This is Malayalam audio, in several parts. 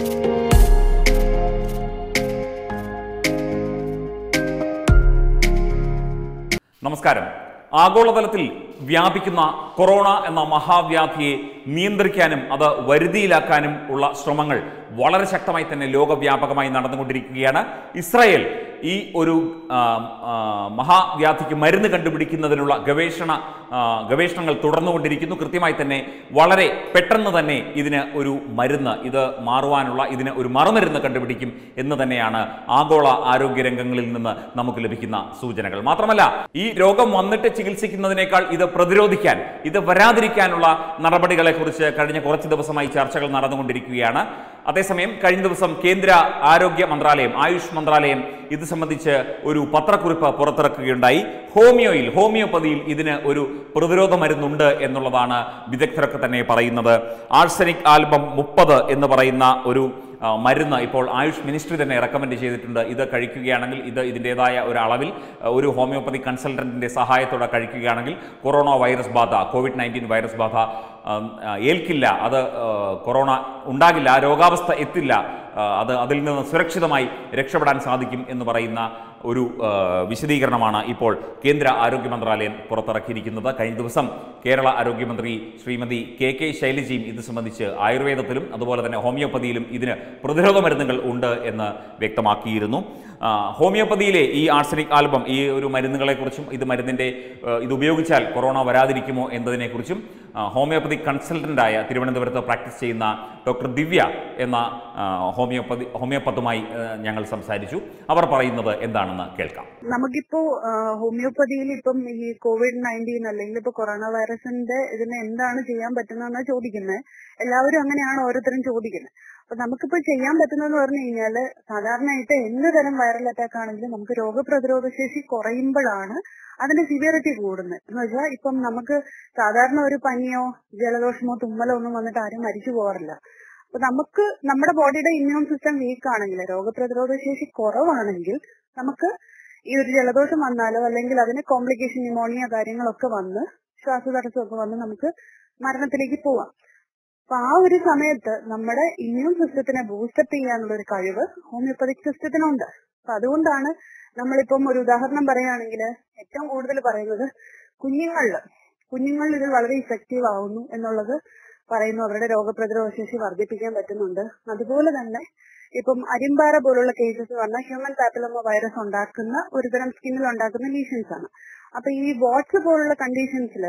നമസ്കാരം ആഗോളതലത്തിൽ വ്യാപിക്കുന്ന കൊറോണ എന്ന മഹാവ്യാധിയെ നിയന്ത്രിക്കാനും അത് വരുതിയിലാക്കാനും ഉള്ള ശ്രമങ്ങൾ വളരെ ശക്തമായി തന്നെ ലോകവ്യാപകമായി നടന്നുകൊണ്ടിരിക്കുകയാണ് ഇസ്രായേൽ ഈ ഒരു ആ, ആ, മഹാവ്യാധിക്ക് മരുന്ന് കണ്ടുപിടിക്കുന്നതിനുള്ള ഗവേഷണ ആ, ഗവേഷണങ്ങൾ തുടർന്നുകൊണ്ടിരിക്കുന്നു കൃത്യമായി തന്നെ വളരെ പെട്ടെന്ന് തന്നെ ഇതിന് ഒരു മരുന്ന് ഇത് മാറുവാനുള്ള ഇതിന് ഒരു മറുമരുന്ന് കണ്ടുപിടിക്കും എന്ന് തന്നെയാണ് ആഗോള ആരോഗ്യ രംഗങ്ങളിൽ നിന്ന് നമുക്ക് ലഭിക്കുന്ന സൂചനകൾ മാത്രമല്ല ഈ രോഗം വന്നിട്ട് ചികിത്സിക്കുന്നതിനേക്കാൾ ഇത് പ്രതിരോധിക്കാൻ ഇത് വരാതിരിക്കാനുള്ള നടപടികളെ കുറിച്ച് കഴിഞ്ഞ കുറച്ച് ദിവസമായി ചർച്ചകൾ നടന്നുകൊണ്ടിരിക്കുകയാണ് അതേസമയം കഴിഞ്ഞ ദിവസം കേന്ദ്ര ആരോഗ്യ മന്ത്രാലയം ആയുഷ് മന്ത്രാലയം ഇത് സംബന്ധിച്ച് ഒരു പത്രക്കുറിപ്പ് പുറത്തിറക്കുകയുണ്ടായി ഹോമിയോയിൽ ഹോമിയോപ്പതിയിൽ ഇതിന് ഒരു പ്രതിരോധ മരുന്നുണ്ട് എന്നുള്ളതാണ് വിദഗ്ധരൊക്കെ തന്നെ പറയുന്നത് ആഴ്സനിക് ആൽബം മുപ്പത് എന്ന് പറയുന്ന ഒരു ആ, മരുന്ന് ഇപ്പോൾ ആയുഷ് മിനിസ്ട്രി തന്നെ റെക്കമെൻഡ് ചെയ്തിട്ടുണ്ട് ഇത് കഴിക്കുകയാണെങ്കിൽ ഇത് ഇതിൻ്റെതായ ഒരു അളവിൽ ആ, ഒരു ഹോമിയോപ്പതി കൺസൾട്ടൻറ്റിൻ്റെ സഹായത്തോടെ കഴിക്കുകയാണെങ്കിൽ കൊറോണ വൈറസ് ബാധ കോവിഡ് നയൻറ്റീൻ വൈറസ് ബാധ ആ, ആ, ഏൽക്കില്ല അത് ആ, കൊറോണ ഉണ്ടാകില്ല ആ രോഗാവസ്ഥ എത്തില്ല ആ, അത് അതിൽ നിന്ന് സുരക്ഷിതമായി രക്ഷപ്പെടാൻ സാധിക്കും എന്ന് പറയുന്ന ഒരു ആ, വിശദീകരണമാണ് ഇപ്പോൾ കേന്ദ്ര ആരോഗ്യ മന്ത്രാലയം പുറത്തിറക്കിയിരിക്കുന്നത് കഴിഞ്ഞ ദിവസം കേരള ആരോഗ്യമന്ത്രി ശ്രീമതി കെ കെ ശൈലജയും ഇത് സംബന്ധിച്ച് ആയുർവേദത്തിലും അതുപോലെ തന്നെ ഹോമിയോപ്പതിയിലും ഇതിന് പ്രതിരോധ മരുന്നുകൾ ഉണ്ട് എന്ന് വ്യക്തമാക്കിയിരുന്നു ആ, ഹോമിയോപ്പതിയിലെ ഈ ആർസനിക് ആൽബം ഈ ഒരു മരുന്നുകളെക്കുറിച്ചും ഇത് മരുന്നിൻ്റെ ആ, ഇത് ഉപയോഗിച്ചാൽ കൊറോണ വരാതിരിക്കുമോ എന്നതിനെക്കുറിച്ചും ആ, ഹോമിയോപ്പതി കൺസൾട്ടൻ്റായ തിരുവനന്തപുരത്ത് പ്രാക്ടീസ് ചെയ്യുന്ന ഡോക്ടർ ദിവ്യ എന്ന ആ, ഹോമിയോപ്പതി ഹോമിയോപ്പത്തുമായി ആ, ഞങ്ങൾ സംസാരിച്ചു അവർ പറയുന്നത് എന്താണെന്ന് കേൾക്കാം നമുക്കിപ്പോ ആ, ഹോമിയോപ്പതിയിൽ ഇപ്പം ഈ കോവിഡ് നയൻറ്റീൻ അല്ലെങ്കിൽ ഇപ്പൊ കൊറോണ വൈറസിന്റെ ഇതിന് എന്താണ് ചെയ്യാൻ പറ്റുന്നതെന്നാ ചോദിക്കുന്നത് എല്ലാവരും അങ്ങനെയാണ് ഓരോരുത്തരും ചോദിക്കുന്നത് അപ്പൊ നമുക്കിപ്പോ ചെയ്യാൻ പറ്റുന്നതെന്ന് പറഞ്ഞു കഴിഞ്ഞാല് സാധാരണയായിട്ട് എന്ത് തരം വൈറൽ അറ്റാക്ക് ആണെങ്കിലും നമുക്ക് രോഗപ്രതിരോധ ശേഷി കുറയുമ്പോഴാണ് അതിന്റെ സിവിയറിറ്റി കൂടുന്നത് എന്ന് വെച്ചാൽ ഇപ്പം നമുക്ക് സാധാരണ ഒരു പനിയോ ജലദോഷമോ തുമ്മലോ ഒന്നും വന്നിട്ട് ആരും മരിച്ചു പോകാറില്ല അപ്പൊ നമുക്ക് നമ്മുടെ ബോഡിയുടെ ഇമ്മ്യൂൺ സിസ്റ്റം വീക്ക് ആണെങ്കിൽ രോഗപ്രതിരോധ ശേഷി കുറവാണെങ്കിൽ നമുക്ക് ഈ ഒരു ജലദോഷം വന്നാലോ അല്ലെങ്കിൽ അതിന് കോംപ്ലിക്കേഷൻ ന്യൂമോണിയ കാര്യങ്ങളൊക്കെ വന്ന് ശ്വാസതടസ്സമൊക്കെ വന്ന് നമുക്ക് മരണത്തിലേക്ക് പോവാം അപ്പൊ ആ ഒരു സമയത്ത് നമ്മുടെ ഇമ്മ്യൂൺ സിസ്റ്റത്തിനെ ബൂസ്റ്റപ്പ് ചെയ്യാനുള്ള ഒരു കഴിവ് ഹോമിയോപ്പതിക് സിസ്റ്റത്തിനുണ്ട് അപ്പൊ അതുകൊണ്ടാണ് നമ്മളിപ്പം ഒരു ഉദാഹരണം പറയുകയാണെങ്കിൽ ഏറ്റവും കൂടുതൽ പറയുന്നത് കുഞ്ഞുങ്ങളിൽ കുഞ്ഞുങ്ങളിൽ ഇത് വളരെ ഇഫക്റ്റീവ് ആവുന്നു എന്നുള്ളത് പറയുന്നു അവരുടെ രോഗപ്രതിരോധ ശേഷി വർദ്ധിപ്പിക്കാൻ പറ്റുന്നുണ്ട് അതുപോലെ തന്നെ ഇപ്പം അരിമ്പാറ പോലുള്ള കേസസ് പറഞ്ഞാൽ ഹ്യൂമൻ പാപ്പിലോമ വൈറസ് ഉണ്ടാക്കുന്ന ഒരുതരം സ്കിന്നിൽ ഉണ്ടാക്കുന്ന ലീഷൻസ് ആണ് അപ്പൊ ഈ വാട്സ് പോലുള്ള കണ്ടീഷൻസിൽ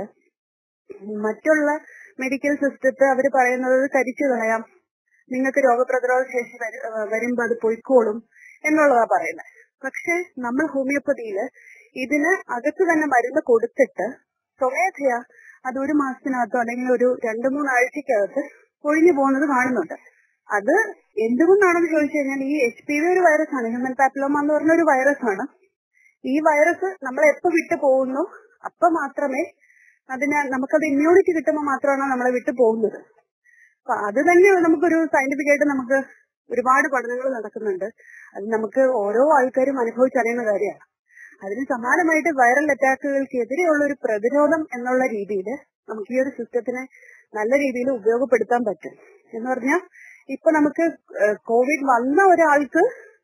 മറ്റുള്ള മെഡിക്കൽ സിസ്റ്റത്തെ അവർ പറയുന്നത് കരിച്ചു കളയാം നിങ്ങൾക്ക് രോഗപ്രതിരോധ ശേഷി വരു- ഏഹ് വരുമ്പോ അത് പൊയ്ക്കോളും എന്നുള്ളതാ പറയുന്നത് പക്ഷെ നമ്മൾ ഹോമിയോപ്പതിയില് ഇതിന് അകത്ത് തന്നെ മരുന്ന് കൊടുത്തിട്ട് സ്വമേധയാ അത് ഒരു മാസത്തിനകത്തോ അല്ലെങ്കിൽ ഒരു രണ്ടു മൂന്നാഴ്ചക്കകത്ത് ഒഴിഞ്ഞു പോകുന്നത് കാണുന്നുണ്ട് അത് എന്തുകൊണ്ടാണെന്ന് ചോദിച്ചു കഴിഞ്ഞാൽ ഈ എച്ച് പി വി ഒരു വൈറസ് ആണ് ഹ്യൂമൻ പാപ്പിലോമ എന്ന് പറഞ്ഞ ഒരു വൈറസ് ആണ് ഈ വൈറസ് നമ്മൾ എപ്പോ വിട്ടു പോകുന്നു അപ്പൊ മാത്രമേ അതിന് നമുക്കത് ഇമ്മ്യൂണിറ്റി കിട്ടുമ്പോൾ മാത്രമാണ് നമ്മളെ വിട്ടു പോകുന്നത് അപ്പൊ അത് തന്നെ നമുക്കൊരു സയന്റിഫിക് ആയിട്ട് നമുക്ക് ഒരുപാട് പഠനങ്ങൾ നടക്കുന്നുണ്ട് അത് നമുക്ക് ഓരോ ആൾക്കാരും അനുഭവിച്ചറിയുന്ന കാര്യമാണ് അതിന് സമാനമായിട്ട് വൈറൽ അറ്റാക്കുകൾക്കെതിരെയുള്ള ഒരു പ്രതിരോധം എന്നുള്ള രീതിയിൽ നമുക്ക് ഈ ഒരു സിസ്റ്റത്തിനെ നല്ല രീതിയിൽ ഉപയോഗപ്പെടുത്താൻ പറ്റും എന്ന് പറഞ്ഞാൽ ഇപ്പൊ നമുക്ക് കോവിഡ് വന്ന ഒരാൾക്ക്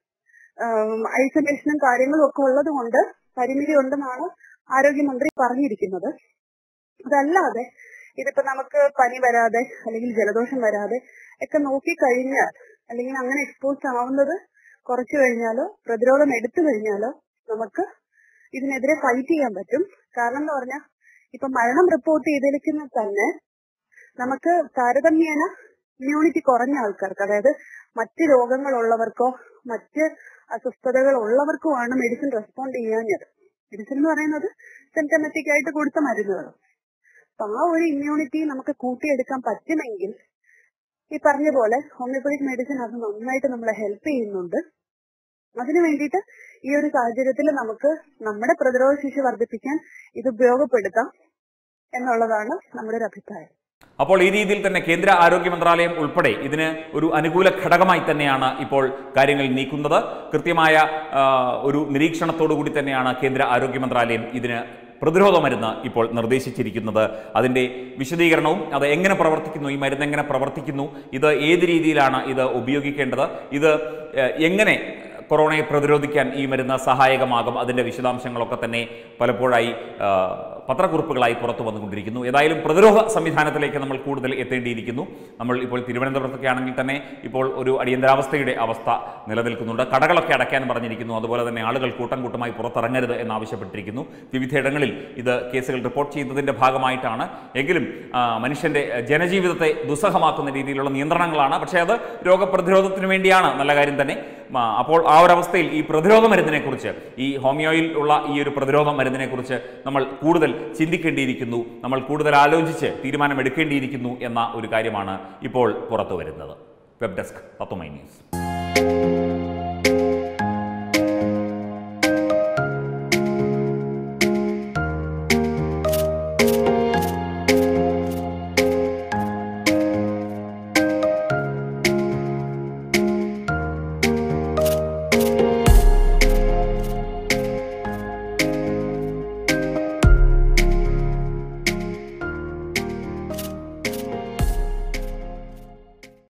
ഐസൊലേഷനും കാര്യങ്ങളും ഒക്കെ ഉള്ളത് കൊണ്ട് പരിമിതി ഉണ്ടെന്നാണ് ആരോഗ്യമന്ത്രി പറഞ്ഞിരിക്കുന്നത് അതല്ലാതെ ഇതിപ്പോ നമുക്ക് പനി വരാതെ അല്ലെങ്കിൽ ജലദോഷം വരാതെ ഒക്കെ നോക്കി കഴിഞ്ഞാൽ അല്ലെങ്കിൽ അങ്ങനെ എക്സ്പോസ് ആവുന്നത് കുറച്ചു കഴിഞ്ഞാലോ പ്രതിരോധം എടുത്തു കഴിഞ്ഞാലോ നമുക്ക് ഇതിനെതിരെ ഫൈറ്റ് ചെയ്യാൻ പറ്റും കാരണം എന്ന് പറഞ്ഞാൽ ഇപ്പൊ മരണം റിപ്പോർട്ട് ചെയ്തിരിക്കുന്ന തന്നെ നമുക്ക് താരതമ്യേന ഇമ്മ്യൂണിറ്റി കുറഞ്ഞ ആൾക്കാർക്ക് അതായത് മറ്റ് രോഗങ്ങളുള്ളവർക്കോ മറ്റ് അസ്വസ്ഥതകൾ ഉള്ളവർക്കുമാണ് മെഡിസിൻ റെസ്പോണ്ട് ചെയ്യാഞ്ഞത് മെഡിസിൻ എന്ന് പറയുന്നത് സിംറ്റമാറ്റിക് ആയിട്ട് കൊടുത്ത മരുന്നുകൾ അപ്പൊ ആ ഒരു ഇമ്മ്യൂണിറ്റി നമുക്ക് കൂട്ടിയെടുക്കാൻ പറ്റുമെങ്കിൽ ഈ പറഞ്ഞ പോലെ ഹോമിയോപ്പതിക് മെഡിസിൻ അത് നന്നായിട്ട് നമ്മളെ ഹെൽപ്പ് ചെയ്യുന്നുണ്ട് അതിനു വേണ്ടിയിട്ട് ഈ ഒരു സാഹചര്യത്തിൽ നമുക്ക് നമ്മുടെ പ്രതിരോധ ശേഷി വർദ്ധിപ്പിക്കാൻ ഇത് ഉപയോഗപ്പെടുത്താം എന്നുള്ളതാണ് നമ്മുടെ ഒരു അഭിപ്രായം അപ്പോൾ ഈ രീതിയിൽ തന്നെ കേന്ദ്ര ആരോഗ്യ മന്ത്രാലയം ഉൾപ്പെടെ ഇതിന് ഒരു അനുകൂല ഘടകമായി തന്നെയാണ് ഇപ്പോൾ കാര്യങ്ങൾ നീക്കുന്നത് കൃത്യമായ ആ, ഒരു നിരീക്ഷണത്തോടു കൂടി തന്നെയാണ് കേന്ദ്ര ആരോഗ്യ മന്ത്രാലയം ഇതിന് പ്രതിരോധ മരുന്ന് ഇപ്പോൾ നിർദ്ദേശിച്ചിരിക്കുന്നത് അതിൻ്റെ വിശദീകരണവും അത് എങ്ങനെ പ്രവർത്തിക്കുന്നു ഈ മരുന്ന് എങ്ങനെ പ്രവർത്തിക്കുന്നു ഇത് ഏത് രീതിയിലാണ് ഇത് ഉപയോഗിക്കേണ്ടത് ഇത് ഏഹ്, എങ്ങനെ കൊറോണയെ പ്രതിരോധിക്കാൻ ഈ മരുന്ന് സഹായകമാകും അതിൻ്റെ വിശദാംശങ്ങളൊക്കെ തന്നെ പലപ്പോഴായി ആ, പത്രക്കുറിപ്പുകളായി പുറത്തു വന്നുകൊണ്ടിരിക്കുന്നു ഏതായാലും പ്രതിരോധ സംവിധാനത്തിലേക്ക് നമ്മൾ കൂടുതൽ എത്തേണ്ടിയിരിക്കുന്നു നമ്മൾ ഇപ്പോൾ തിരുവനന്തപുരത്തൊക്കെ ആണെങ്കിൽ തന്നെ ഇപ്പോൾ ഒരു അടിയന്തരാവസ്ഥയുടെ അവസ്ഥ നിലനിൽക്കുന്നുണ്ട് കടകളൊക്കെ അടയ്ക്കാൻ പറഞ്ഞിരിക്കുന്നു അതുപോലെ തന്നെ ആളുകൾ കൂട്ടം കൂട്ടമായി പുറത്തിറങ്ങരുത് എന്നാവശ്യപ്പെട്ടിരിക്കുന്നു വിവിധയിടങ്ങളിൽ ഇത് കേസുകൾ റിപ്പോർട്ട് ചെയ്യുന്നതിൻ്റെ ഭാഗമായിട്ടാണ് എങ്കിലും ആ, മനുഷ്യൻ്റെ ജനജീവിതത്തെ ദുസ്സഹമാക്കുന്ന രീതിയിലുള്ള നിയന്ത്രണങ്ങളാണ് പക്ഷേ അത് രോഗപ്രതിരോധത്തിന് വേണ്ടിയാണ് നല്ല കാര്യം തന്നെ ആ, അപ്പോൾ ആ ഒരു അവസ്ഥയിൽ ഈ പ്രതിരോധ മരുന്നിനെക്കുറിച്ച് ഈ ഹോമിയോയിൽ ഉള്ള ഈ ഒരു പ്രതിരോധ മരുന്നിനെക്കുറിച്ച് നമ്മൾ കൂടുതൽ ചിന്തിക്കേണ്ടിയിരിക്കുന്നു നമ്മൾ കൂടുതൽ ആലോചിച്ച് തീരുമാനമെടുക്കേണ്ടിയിരിക്കുന്നു എന്ന ഒരു കാര്യമാണ് ഇപ്പോൾ പുറത്തു വരുന്നത് വെബ് ഡെസ്ക് തത്വമൈ ന്യൂസ്